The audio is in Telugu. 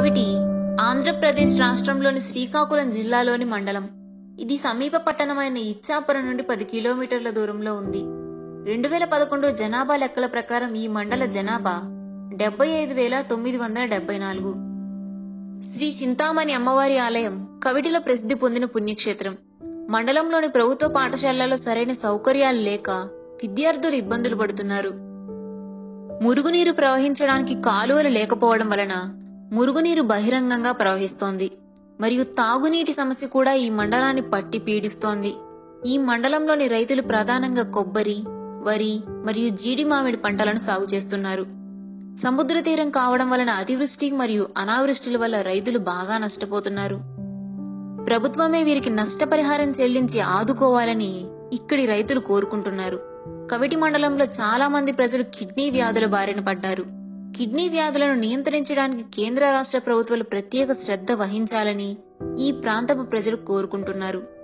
కవిటి ఆంధ్రప్రదేశ్ రాష్ట్రంలోని శ్రీకాకుళం జిల్లాలోని మండలం ఇది సమీప పట్టణమైన ఇచ్చాపురం నుండి పది కిలోమీటర్ల దూరంలో ఉంది రెండు వేల పదకొండు జనాభా లెక్కల ప్రకారం ఈ మండల జనాభా డెబ్బై ఐదు వేల తొమ్మిది వందల డెబ్బై నాలుగు శ్రీ చింతామణి అమ్మవారి ఆలయం కవిటిలో ప్రసిద్ధి పొందిన పుణ్యక్షేత్రం మండలంలోని ప్రభుత్వ పాఠశాలల్లో సరైన సౌకర్యాలు లేక విద్యార్థులు ఇబ్బందులు పడుతున్నారు మురుగునీరు ప్రవహించడానికి కాలువలు లేకపోవడం వలన మురుగునీరు బహిరంగంగా ప్రవహిస్తోంది మరియు తాగునీటి సమస్య కూడా ఈ మండలాన్ని పట్టి పీడిస్తోంది ఈ మండలంలోని రైతులు ప్రధానంగా కొబ్బరి వరి మరియు జీడి మామిడి పంటలను సాగు చేస్తున్నారు సముద్ర తీరం కావడం వలన అతివృష్టి మరియు అనావృష్టిల వల్ల రైతులు బాగా నష్టపోతున్నారు ప్రభుత్వమే వీరికి నష్టపరిహారం చెల్లించి ఆదుకోవాలని ఇక్కడి రైతులు కోరుకుంటున్నారు కవిటి మండలంలో చాలా మంది ప్రజలు కిడ్నీ వ్యాధుల బారిన పడ్డారు కిడ్నీ వ్యాధులను నియంత్రించడానికి కేంద్ర రాష్ట్ర ప్రభుత్వాలు ప్రత్యేక శ్రద్ధ వహించాలని ఈ ప్రాంతపు ప్రజలు కోరుకుంటున్నారు